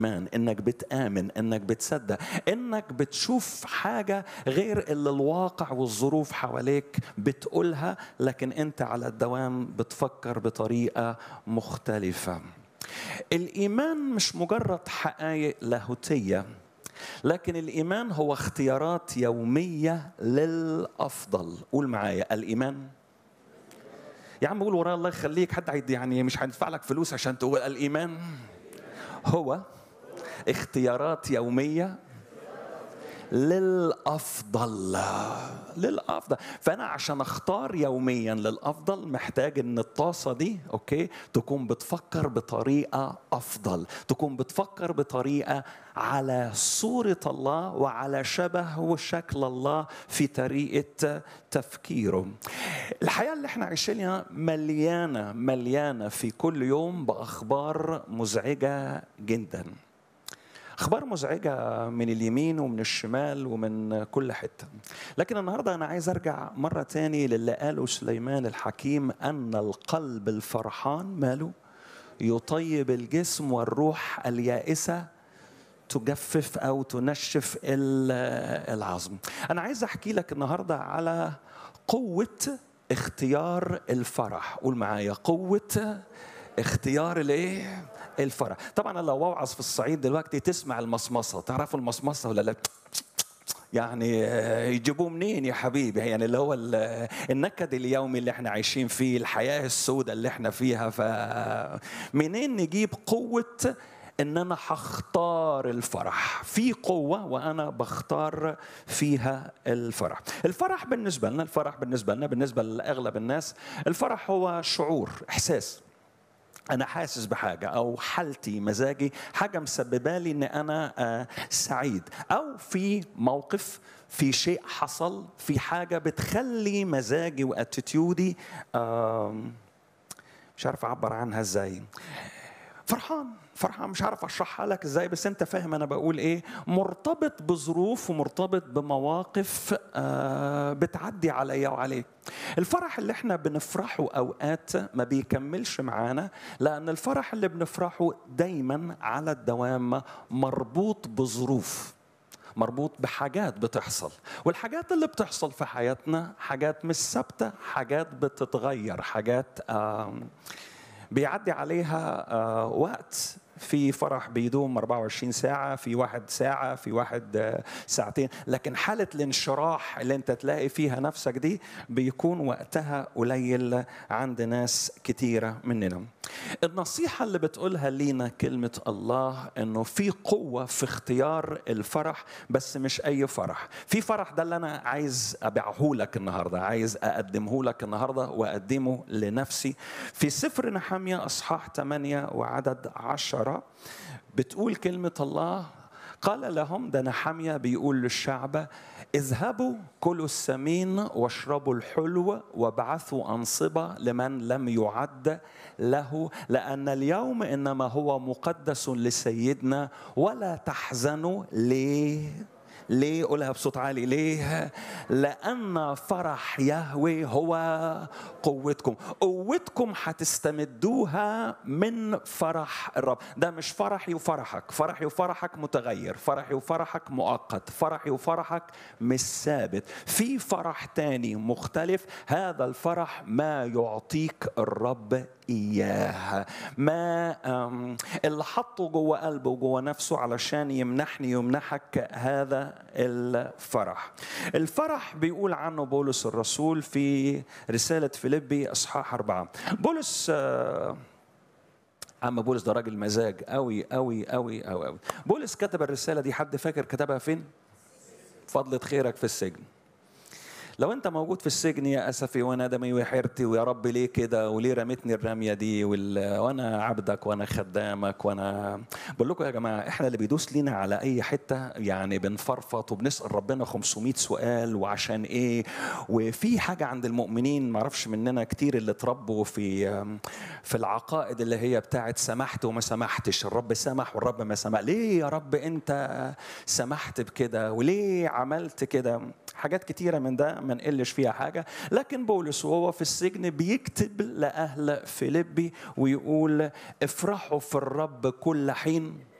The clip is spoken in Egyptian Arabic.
ايمان انك بتامن انك بتصدق انك بتشوف حاجه غير اللي الواقع والظروف حواليك بتقولها لكن انت على الدوام بتفكر بطريقه مختلفه الايمان مش مجرد حقائق لاهوتيه لكن الايمان هو اختيارات يوميه للافضل قول معايا الايمان يا عم قول ورايا الله يخليك حد هيدي يعني مش هندفع لك فلوس عشان تقول الايمان هو اختيارات يوميه للافضل للافضل فانا عشان اختار يوميا للافضل محتاج ان الطاسه دي اوكي تكون بتفكر بطريقه افضل تكون بتفكر بطريقه على صوره الله وعلى شبه وشكل الله في طريقه تفكيره الحياه اللي احنا عايشينها مليانه مليانه في كل يوم باخبار مزعجه جدا اخبار مزعجه من اليمين ومن الشمال ومن كل حته لكن النهارده انا عايز ارجع مره تاني للي قاله سليمان الحكيم ان القلب الفرحان ماله يطيب الجسم والروح اليائسه تجفف او تنشف العظم انا عايز احكي لك النهارده على قوه اختيار الفرح قول معايا قوه اختيار الايه الفرح طبعا لو اوعظ في الصعيد دلوقتي تسمع المصمصه تعرفوا المصمصه ولا لا يعني يجيبوه منين يا حبيبي يعني اللي هو النكد اليومي اللي احنا عايشين فيه الحياه السوداء اللي احنا فيها فمنين نجيب قوه ان انا هختار الفرح في قوه وانا بختار فيها الفرح الفرح بالنسبه لنا الفرح بالنسبه لنا بالنسبه لاغلب الناس الفرح هو شعور احساس انا حاسس بحاجه او حالتي مزاجي حاجه مسببه لي ان انا سعيد او في موقف في شيء حصل في حاجه بتخلي مزاجي واتيتيودي مش عارف اعبر عنها ازاي فرحان فرحان مش عارف اشرحها لك ازاي بس انت فاهم انا بقول ايه مرتبط بظروف ومرتبط بمواقف بتعدي عليا وعليك الفرح اللي احنا بنفرحه اوقات ما بيكملش معانا لان الفرح اللي بنفرحه دايما على الدوام مربوط بظروف مربوط بحاجات بتحصل والحاجات اللي بتحصل في حياتنا حاجات مش ثابته حاجات بتتغير حاجات بيعدي عليها وقت في فرح بيدوم 24 ساعة في واحد ساعة في واحد ساعتين لكن حالة الانشراح اللي انت تلاقي فيها نفسك دي بيكون وقتها قليل عند ناس كتيرة مننا النصيحة اللي بتقولها لينا كلمة الله انه في قوة في اختيار الفرح بس مش اي فرح في فرح ده اللي انا عايز ابيعه لك النهاردة عايز اقدمه لك النهاردة واقدمه لنفسي في سفر نحمية اصحاح 8 وعدد 10 بتقول كلمة الله قال لهم ده نحمية بيقول للشعب اذهبوا كلوا السمين واشربوا الحلو وابعثوا أنصبة لمن لم يعد له لأن اليوم إنما هو مقدس لسيدنا ولا تحزنوا ليه ليه قولها بصوت عالي ليه لأن فرح يهوي هو قوتكم قوتكم هتستمدوها من فرح الرب ده مش فرحي وفرحك فرحي وفرحك متغير فرحي وفرحك مؤقت فرحي وفرحك مش ثابت في فرح تاني مختلف هذا الفرح ما يعطيك الرب إياه ما اللي حطه جوه قلبه وجوه نفسه علشان يمنحني يمنحك هذا الفرح الفرح بيقول عنه بولس الرسول في رسالة فيليبي أصحاح أربعة بولس عم بولس ده راجل مزاج قوي قوي قوي قوي قوي بولس كتب الرسالة دي حد فاكر كتبها فين؟ فضلة خيرك في السجن لو انت موجود في السجن يا اسفي وندمي وحيرتي ويا رب ليه كده وليه رميتني الرميه دي وال... وانا عبدك وانا خدامك وانا بقول لكم يا جماعه احنا اللي بيدوس لينا على اي حته يعني بنفرفط وبنسال ربنا 500 سؤال وعشان ايه وفي حاجه عند المؤمنين ما اعرفش مننا كتير اللي اتربوا في في العقائد اللي هي بتاعت سمحت وما سمحتش الرب سمح والرب ما سمح ليه يا رب انت سمحت بكده وليه عملت كده حاجات كتيره من ده ما نقلش فيها حاجة لكن بولس وهو في السجن بيكتب لأهل فيليبي ويقول افرحوا في الرب كل حين